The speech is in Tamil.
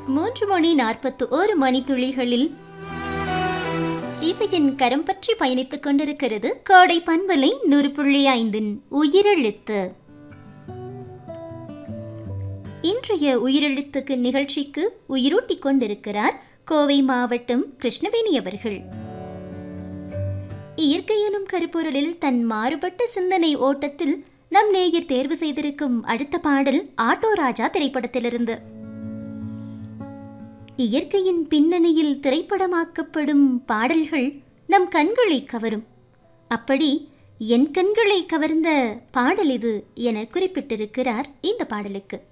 மூன்று மணி நாற்பத்து ஒரு மணித்துளிகளில் இசையின் கரம் பற்றி பயணித்துக் கொண்டிருக்கிறது கோடை பண்பலை நூறு புள்ளி ஐந்தின் உயிரெழுத்து இன்றைய உயிரெழுத்துக்கு நிகழ்ச்சிக்கு உயிரூட்டிக் கொண்டிருக்கிறார் கோவை மாவட்டம் கிருஷ்ணவேணி அவர்கள் இயற்கை எனும் கருப்பொருளில் தன் மாறுபட்ட சிந்தனை ஓட்டத்தில் நம் நேயர் தேர்வு செய்திருக்கும் அடுத்த பாடல் ஆட்டோ ராஜா திரைப்படத்திலிருந்து இயற்கையின் பின்னணியில் திரைப்படமாக்கப்படும் பாடல்கள் நம் கண்களை கவரும் அப்படி என் கண்களை கவர்ந்த பாடல் இது என குறிப்பிட்டிருக்கிறார் இந்த பாடலுக்கு